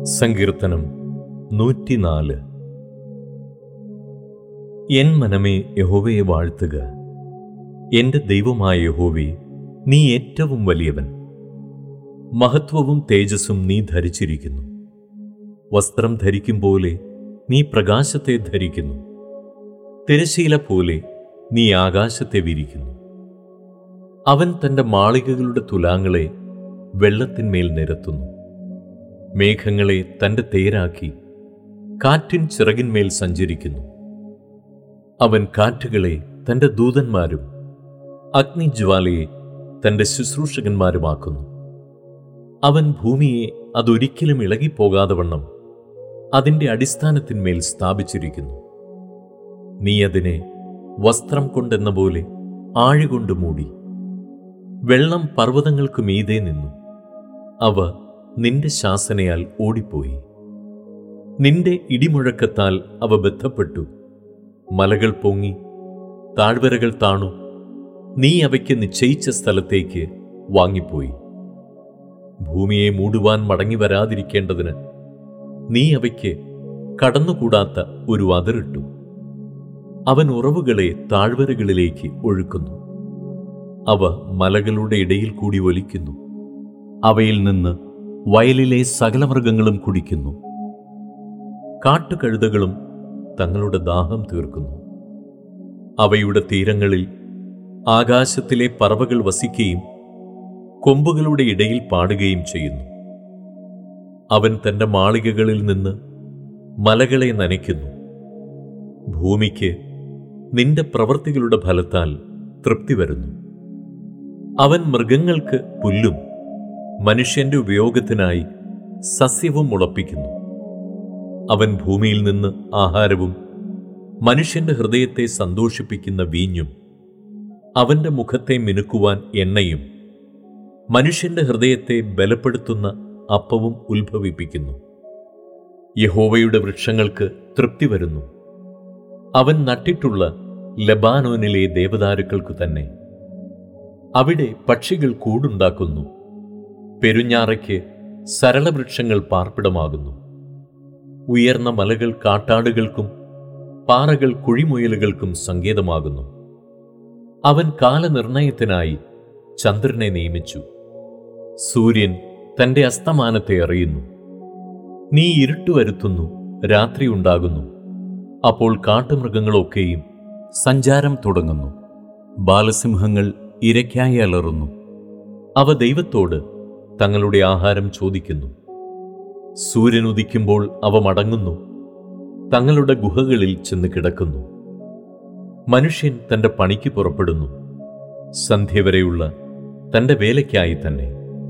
സങ്കീർത്തനം നൂറ്റിനാല് എൻ മനമേ യഹോവയെ വാഴ്ത്തുക എന്റെ ദൈവമായ യഹോവേ നീ ഏറ്റവും വലിയവൻ മഹത്വവും തേജസ്സും നീ ധരിച്ചിരിക്കുന്നു വസ്ത്രം ധരിക്കും പോലെ നീ പ്രകാശത്തെ ധരിക്കുന്നു തിരശീല പോലെ നീ ആകാശത്തെ വിരിക്കുന്നു അവൻ തന്റെ മാളികകളുടെ തുലാങ്ങളെ വെള്ളത്തിന്മേൽ നിരത്തുന്നു മേഘങ്ങളെ തന്റെ തേരാക്കി കാറ്റിൻ ചിറകിന്മേൽ സഞ്ചരിക്കുന്നു അവൻ കാറ്റുകളെ തന്റെ ദൂതന്മാരും അഗ്നിജ്വാലയെ തന്റെ ശുശ്രൂഷകന്മാരുമാക്കുന്നു അവൻ ഭൂമിയെ അതൊരിക്കലും ഇളകിപ്പോകാതെ വണ്ണം അതിന്റെ അടിസ്ഥാനത്തിന്മേൽ സ്ഥാപിച്ചിരിക്കുന്നു നീ അതിനെ വസ്ത്രം കൊണ്ടെന്ന പോലെ ആഴികൊണ്ട് മൂടി വെള്ളം പർവ്വതങ്ങൾക്കു മീതെ നിന്നു അവ നിന്റെ ശാസനയാൽ ഓടിപ്പോയി നിന്റെ ഇടിമുഴക്കത്താൽ അവ ബന്ധപ്പെട്ടു മലകൾ പൊങ്ങി താഴ്വരകൾ താണു നീ അവയ്ക്ക് നിശ്ചയിച്ച സ്ഥലത്തേക്ക് വാങ്ങിപ്പോയി ഭൂമിയെ മൂടുവാൻ മടങ്ങി വരാതിരിക്കേണ്ടതിന് നീ അവയ്ക്ക് കടന്നുകൂടാത്ത ഒരു അതിറിട്ടു അവൻ ഉറവുകളെ താഴ്വരകളിലേക്ക് ഒഴുക്കുന്നു അവ മലകളുടെ ഇടയിൽ കൂടി ഒലിക്കുന്നു അവയിൽ നിന്ന് വയലിലെ സകല മൃഗങ്ങളും കുടിക്കുന്നു കാട്ടുകഴുതകളും തങ്ങളുടെ ദാഹം തീർക്കുന്നു അവയുടെ തീരങ്ങളിൽ ആകാശത്തിലെ പറവകൾ വസിക്കുകയും കൊമ്പുകളുടെ ഇടയിൽ പാടുകയും ചെയ്യുന്നു അവൻ തന്റെ മാളികകളിൽ നിന്ന് മലകളെ നനയ്ക്കുന്നു ഭൂമിക്ക് നിന്റെ പ്രവൃത്തികളുടെ ഫലത്താൽ തൃപ്തി വരുന്നു അവൻ മൃഗങ്ങൾക്ക് പുല്ലും മനുഷ്യന്റെ ഉപയോഗത്തിനായി സസ്യവും മുളപ്പിക്കുന്നു അവൻ ഭൂമിയിൽ നിന്ന് ആഹാരവും മനുഷ്യന്റെ ഹൃദയത്തെ സന്തോഷിപ്പിക്കുന്ന വീഞ്ഞും അവന്റെ മുഖത്തെ മിനുക്കുവാൻ എണ്ണയും മനുഷ്യന്റെ ഹൃദയത്തെ ബലപ്പെടുത്തുന്ന അപ്പവും ഉത്ഭവിപ്പിക്കുന്നു യഹോവയുടെ വൃക്ഷങ്ങൾക്ക് തൃപ്തി വരുന്നു അവൻ നട്ടിട്ടുള്ള ലബാനോനിലെ ദേവദാരുക്കൾക്കു തന്നെ അവിടെ പക്ഷികൾ കൂടുണ്ടാക്കുന്നു പെരുഞ്ഞാറയ്ക്ക് സരളവൃക്ഷങ്ങൾ പാർപ്പിടമാകുന്നു ഉയർന്ന മലകൾ കാട്ടാടുകൾക്കും പാറകൾ കുഴിമുയലുകൾക്കും സങ്കേതമാകുന്നു അവൻ കാലനിർണയത്തിനായി ചന്ദ്രനെ നിയമിച്ചു സൂര്യൻ തന്റെ അസ്തമാനത്തെ അറിയുന്നു നീ ഇരുട്ട് വരുത്തുന്നു രാത്രി ഉണ്ടാകുന്നു അപ്പോൾ കാട്ടുമൃഗങ്ങളൊക്കെയും സഞ്ചാരം തുടങ്ങുന്നു ബാലസിംഹങ്ങൾ ഇരയ്ക്കായി അലറുന്നു അവ ദൈവത്തോട് തങ്ങളുടെ ആഹാരം ചോദിക്കുന്നു സൂര്യൻ ഉദിക്കുമ്പോൾ അവ മടങ്ങുന്നു തങ്ങളുടെ ഗുഹകളിൽ ചെന്ന് കിടക്കുന്നു മനുഷ്യൻ തന്റെ പണിക്ക് പുറപ്പെടുന്നു സന്ധ്യ വരെയുള്ള തന്റെ വേലയ്ക്കായി തന്നെ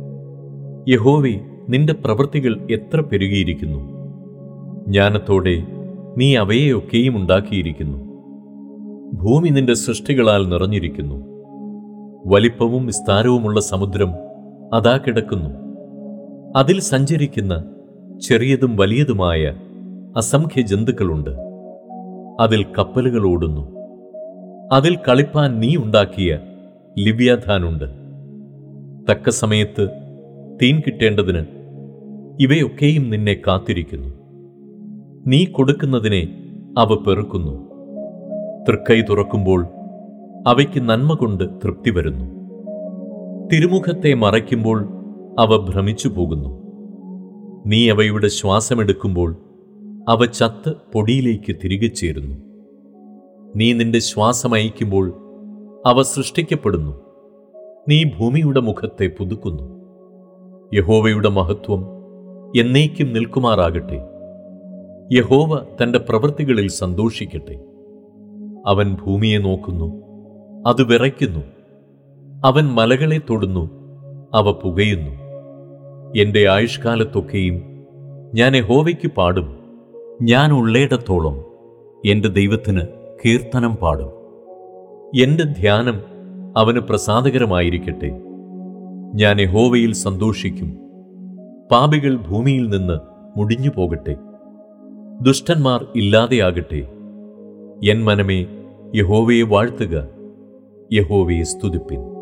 യഹോവേ നിന്റെ പ്രവൃത്തികൾ എത്ര പെരുകിയിരിക്കുന്നു ജ്ഞാനത്തോടെ നീ അവയെയൊക്കെയും ഉണ്ടാക്കിയിരിക്കുന്നു ഭൂമി നിന്റെ സൃഷ്ടികളാൽ നിറഞ്ഞിരിക്കുന്നു വലിപ്പവും വിസ്താരവുമുള്ള സമുദ്രം അതാ കിടക്കുന്നു അതിൽ സഞ്ചരിക്കുന്ന ചെറിയതും വലിയതുമായ അസംഖ്യ ജന്തുക്കളുണ്ട് അതിൽ കപ്പലുകൾ ഓടുന്നു അതിൽ കളിപ്പാൻ നീ ഉണ്ടാക്കിയ ലിവ്യാധാനുണ്ട് തക്ക സമയത്ത് തീൻ കിട്ടേണ്ടതിന് ഇവയൊക്കെയും നിന്നെ കാത്തിരിക്കുന്നു നീ കൊടുക്കുന്നതിനെ അവ പെറുക്കുന്നു തൃക്കൈ തുറക്കുമ്പോൾ അവയ്ക്ക് നന്മ കൊണ്ട് തൃപ്തി വരുന്നു തിരുമുഖത്തെ മറയ്ക്കുമ്പോൾ അവ ഭ്രമിച്ചു പോകുന്നു നീ അവയുടെ ശ്വാസമെടുക്കുമ്പോൾ അവ ചത്ത് പൊടിയിലേക്ക് തിരികെ ചേരുന്നു നീ നിന്റെ ശ്വാസം അയക്കുമ്പോൾ അവ സൃഷ്ടിക്കപ്പെടുന്നു നീ ഭൂമിയുടെ മുഖത്തെ പുതുക്കുന്നു യഹോവയുടെ മഹത്വം എന്നേക്കും നിൽക്കുമാറാകട്ടെ യഹോവ തന്റെ പ്രവൃത്തികളിൽ സന്തോഷിക്കട്ടെ അവൻ ഭൂമിയെ നോക്കുന്നു അത് വിറയ്ക്കുന്നു അവൻ മലകളെ തൊടുന്നു അവ പുകയുന്നു എന്റെ ആയുഷ്കാലത്തൊക്കെയും ഞാൻ യഹോവയ്ക്ക് പാടും ഞാൻ ഉള്ളേടത്തോളം എന്റെ ദൈവത്തിന് കീർത്തനം പാടും എന്റെ ധ്യാനം അവന് പ്രസാദകരമായിരിക്കട്ടെ ഞാൻ യഹോവയിൽ സന്തോഷിക്കും പാപികൾ ഭൂമിയിൽ നിന്ന് മുടിഞ്ഞു പോകട്ടെ ദുഷ്ടന്മാർ ഇല്ലാതെയാകട്ടെ എൻ മനമേ യഹോവയെ വാഴ്ത്തുക യഹോവയെ സ്തുതിപ്പിൻ